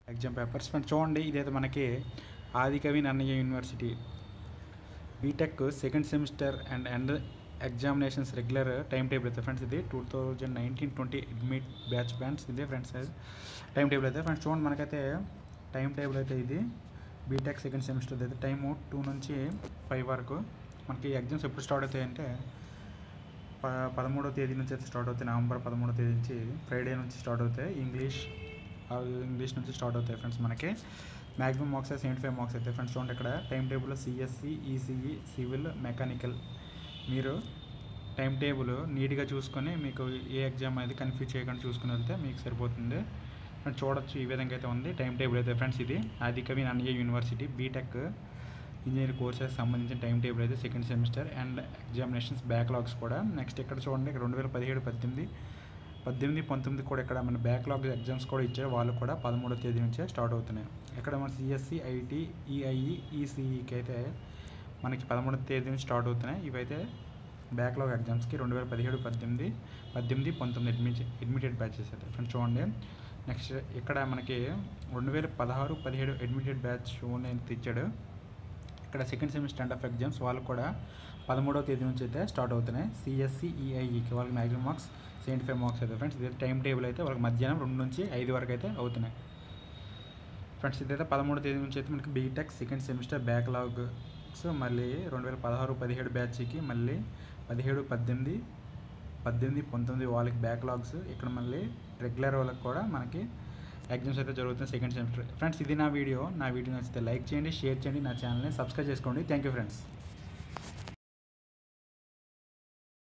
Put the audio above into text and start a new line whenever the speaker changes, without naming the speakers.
exam papers friends చూడండి ఇదైతే మనకి Adikavi Nannaya university BTech second semester and and examinations regular time table అయితే friends ఇది two thousand nineteen twenty admit batch bands ఇదే friends time table అయితే friends చూడండి మనకైతే టైం టేబుల్ అయితే ఇది బీటెక్ సెకండ్ సెమిస్టర్ అయితే టైము టూ నుంచి ఫైవ్ వరకు మనకి ఎగ్జామ్స్ ఎప్పుడు స్టార్ట్ అవుతాయి అంటే ప పదమూడో తేదీ నుంచి అయితే స్టార్ట్ అవుతాయి నవంబర్ పదమూడో తేదీ నుంచి ఫ్రైడే నుంచి స్టార్ట్ అవుతాయి ఇంగ్లీష్ ఆ ఇంగ్లీష్ నుంచి స్టార్ట్ అవుతాయి ఫ్రెండ్స్ మనకి maximum marks seventy five marks అయితే ఫ్రెండ్స్ చూడండి ఇక్కడ time table CSE ECE civil mechanical మీరు టైం టేబుల్ నీట్గా చూసుకొని మీకు ఏ ఎగ్జామ్ అనేది కన్ఫ్యూజ్ చేయకుండా చూసుకుని వెళ్తే మీకు సరిపోతుంది ఫ్రెండ్స్ చూడొచ్చు ఈ విధంగా అయితే ఉంది టైం టేబుల్ అయితే ఫ్రెండ్స్ ఇది Adikavi Nannaya university BTech engineering courses సంబంధించిన టైం టేబుల్ అయితే second semester and examinations backlogs కూడా నెక్స్ట్ ఇక్కడ చూడండి ఇక్కడ రెండు వేల పదిహేడు పద్దెనిమిది పద్దెనిమిది పంతొమ్మిది కూడా ఇక్కడ మన బ్యాక్లాగ్ ఎగ్జామ్స్ కూడా ఇచ్చారు వాళ్ళు కూడా పదమూడో తేదీ నుంచే స్టార్ట్ అవుతున్నాయి ఇక్కడ మన సిఎస్సి ఐటీ ఈఐఈ ఈసీఈకి అయితే మనకి పదమూడో తేదీ నుంచి స్టార్ట్ అవుతున్నాయి ఇవైతే బ్యాక్లాగ్ ఎగ్జామ్స్కి రెండు వేల పదిహేడు పద్దెనిమిది పద్దెనిమిది పంతొమ్మిది అడ్మిట్ అడ్మిటెడ్ బ్యాచెస్ అయితే ఫ్రెండ్స్ చూడండి నెక్స్ట్ ఇక్కడ మనకి రెండు వేల పదహారు పదిహేడు అడ్మిటెడ్ బ్యాచ్ అనేది ఇచ్చాడు ఇక్కడ second semester and of exams వాళ్ళకు కూడా పదమూడవ తేదీ నుంచి అయితే స్టార్ట్ అవుతున్నాయి సిఎస్సి ఈఐఈకి వాళ్ళకి maximum marks seventy five marks అయితే ఫ్రెండ్స్ ఇదే టైం టేబుల్ అయితే వాళ్ళకి మధ్యాహ్నం రెండు నుంచి ఐదు వరకు అయితే అవుతున్నాయి ఫ్రెండ్స్ ఇదైతే పదమూడో తేదీ నుంచి అయితే మనకి బీటెక్ సెకండ్ సెమిస్టర్ బ్యాక్లాగ్స్ మళ్ళీ రెండు వేల పదహారు పదిహేడు బ్యాచ్కి మళ్ళీ పదిహేడు పద్దెనిమిది పద్దెనిమిది పంతొమ్మిది వాళ్ళకి బ్యాక్లాగ్స్ ఇక్కడ మళ్ళీ రెగ్యులర్ వాళ్ళకి కూడా మనకి ఎగ్జామ్స్ అయితే జరుగుతుంది సెకండ్ సెమిస్టర్ ఫ్రెండ్స్ ఇది నా వీడియో నా వీడియో నచ్చితే లైక్ చేయండి షేర్ చేయండి నా ఛానల్ని సబ్స్క్రైబ్ చేసుకోండి థ్యాంక్ యూ ఫ్రెండ్స్